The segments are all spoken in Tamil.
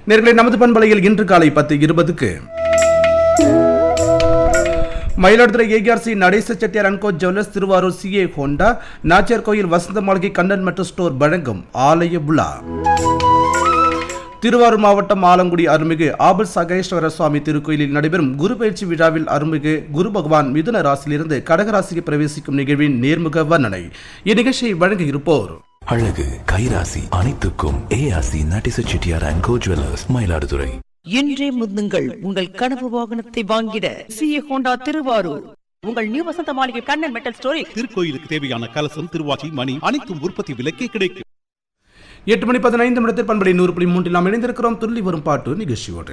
நேர்களை நமது பண்பலையில் இன்று காலை பத்து இருபதுக்கு Mayiladuthurai ARC Natesa Chettiar and co jewellers Thiruvarur CA Honda Nachiyar Koil Vasantha மாளிகை கண்ணன் மற்றும் ஸ்டோர் வழங்கும் ஆலய விழா திருவாரூர் மாவட்டம் ஆலங்குடி அருள்மிகு ஆபல் சகேஸ்வர சுவாமி திருக்கோயிலில் நடைபெறும் குரு பயிற்சி விழாவில் அருள்மிகு குரு பகவான் மிதுன ராசியிலிருந்து கடகராசிக்கு பிரவேசிக்கும் நிகழ்வின் நேர்முக வர்ணனை இந்நிகழ்ச்சியை வழங்க இருப்போர் அழகு கைராசி அனைத்துக்கும் ARC Natesa Chettiar and co jewellers Mayiladuthurai இன்றே முந்துங்கள் உங்கள் கனவு வாகனத்தை வாங்கிட சிஏ ஹோண்டா திருவாரூர் உங்கள் நியூ வசந்த மாளிகை கண்ணன் மெட்டல் ஸ்டோரில் திருக்கோயிலுக்கு தேவையான கலசம் திருவாச்சி மணி அனைத்தும் உற்பத்தி விலைக்கே கிடைக்கும் எட்டு மணி பதினைந்து நிமிடத்தில் பண்படி நூறு புள்ளி மூன்றில் நாம் இணைந்திருக்கிறோம் துள்ளி வரும் பாட்டு நிகழ்ச்சியோடு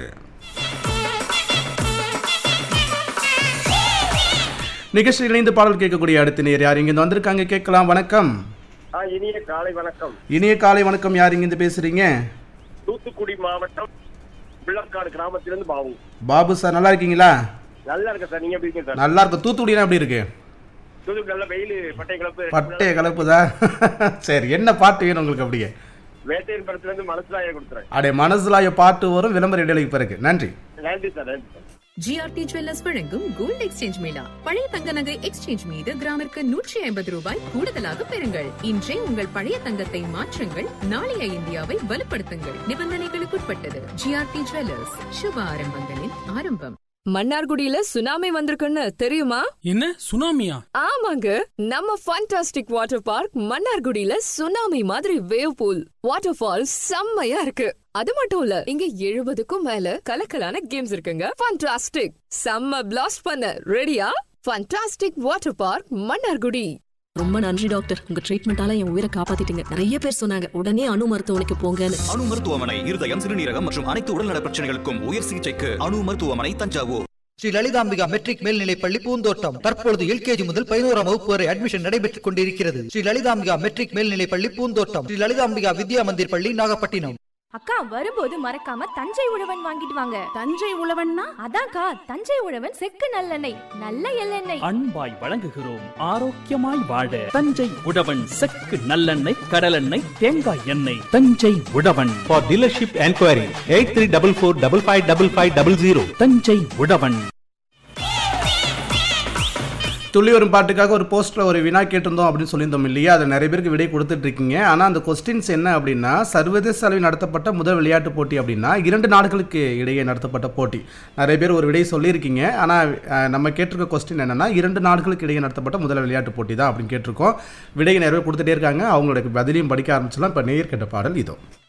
நிகழ்ச்சியில் இணைந்து பாடல் கேட்கக்கூடிய அடுத்த நேர் யார் இங்கிருந்து வந்திருக்காங்க கேட்கலாம் வணக்கம் ஆ இனிய காலை வணக்கம் இனிய காலை வணக்கம் யார் இங்கிருந்து பேசுறீங்க தூத்துக்குடி மாவட்டம் பிள்ளக்காடு கிராமத்திலிருந்து பாபு பாபு சார் நல்லா இருக்கீங்களா நல்லா இருக்கேன் சார் நீங்க எப்படி இருக்கீங்க சார் நல்லா இருக்கு தூத்துக்குடினா எப்படி இருக்கு தூத்துக்குடி நல்ல வெயில் பட்டை கிளப்பு பட்டைய கலப்புதா சரி என்ன பாட்டு வேணும் உங்களுக்கு அப்படியே வேட்டையின் படத்துல இருந்து மனசுலாய கொடுத்துறேன் அப்படியே மனசுலாய பாட்டு வரும் விளம்பர இடைவெளிக்கு பிறகு நன்றி நன்றி சார் நன்றி சார் ஜிஆர்டி ஜுவல்லர்ஸ் வழங்கும் கோல்ட் எக்ஸ்சேஞ்ச் மேளா பழைய தங்க நகை எக்ஸ்சேஞ்ச் மீது கிராமிற்கு நூற்றி ஐம்பது ரூபாய் கூடுதலாக பெறுங்கள் இன்றே உங்கள் பழைய தங்கத்தை மாற்றுங்கள் நாளைய இந்தியாவை வலுப்படுத்துங்கள் நிபந்தனைகளுக்குட்பட்டது ஜிஆர்டி ஜுவல்லர்ஸ் சுப ஆரம்பங்களின் ஆரம்பம் மன்னார்குடியில சுனாமி வந்திருக்குன்னு தெரியுமா என்ன சுனாமியா ஆமாங்க நம்ம ஃபண்டாஸ்டிக் வாட்டர் பார்க் மன்னார்குடியில சுனாமி மாதிரி வேவ் பூல் வாட்டர் ஃபால் செம்மையா இருக்கு அது மட்டும் இல்ல இங்க எழுபதுக்கும் மேல கலக்கலான கேம்ஸ் இருக்குங்க ஃபண்டாஸ்டிக் செம்ம பிளாஸ்ட் பண்ண ரெடியா ஃபண்டாஸ்டிக் வாட்டர் பார்க் மன்னார்குடி ரொம்ப நன்றி டாக்டர் உங்க ட்ரீட்மெண்டால என் உயிரை காப்பாத்திட்டீங்க நிறைய பேர் சொன்னாங்க உடனே அணு மருத்துவமனைக்கு போங்கன்னு அணு மருத்துவமனை இருதயம் சிறுநீரகம் மற்றும் அனைத்து உடல்நல பிரச்சனைகளுக்கும் உயர் சிகிச்சைக்கு அணு மருத்துவமனை தஞ்சாவூர் ஸ்ரீ லலிதாம்பிகா மெட்ரிக் மேல்நிலைப்பள்ளி பூந்தோட்டம் தற்பொழுது எல்கேஜி முதல் பதினோராம் வகுப்பு வரை அட்மிஷன் நடைபெற்றுக் கொண்டிருக்கிறது ஸ்ரீ லலிதாம்பிகா மெட்ரிக் மேல்நிலைப்பள்ளி பூந்தோட்டம் ஸ்ரீ லலிதாம்பிகா வித்யா மந்திர் பள்ளி நாகப்பட்டினம் அக்கா வரும்போது மறக்காம தஞ்சை உழவன் வாங்கிட்டு வாங்க தஞ்சை உழவன்னா அதான்க்கா தஞ்சை உழவன் செக்கு நல்லெண்ணெய் நல்ல எள்ளெண்ணெய் அன்பாய் வழங்குகிறோம் ஆரோக்கியமாய் வாழ தஞ்சை உழவன் செக்கு நல்லெண்ணெய் கடலெண்ணெய் தேங்காய் எண்ணெய் Thanjai Uzhavan for dealership enquiry eight three double four double five double five double zero Thanjai Uzhavan துள்ளி வரும் பாட்டுக்காக ஒரு போஸ்ட்ல ஒரு வினா கேட்டிருந்தோம் அப்படின்னு சொல்லியிருந்தோம் இல்லையா அதை நிறைய பேருக்கு விடை கொடுத்துட்டு இருக்கீங்க ஆனால் அந்த கொஸ்டின்ஸ் என்ன அப்படின்னா சர்வதேச அளவில் நடத்தப்பட்ட முதல் விளையாட்டு போட்டி அப்படின்னா இரண்டு நாடுகளுக்கு இடையே நடத்தப்பட்ட போட்டி நிறைய பேர் ஒரு விடை சொல்லியிருக்கீங்க ஆனால் அஹ், நம்ம கேட்டிருக்க கொஸ்டின் என்னன்னா இரண்டு நாடுகளுக்கு இடையே நடத்தப்பட்ட முதல் விளையாட்டு போட்டி தான் அப்படின்னு கேட்டிருக்கோம் விடையை நிறைய பேர் கொடுத்துட்டே இருக்காங்க அவங்களுடைய பதிலையும் படிக்க ஆரம்பிச்சலாம் இப்போ நேர் கேட்ட பாடல் இதோ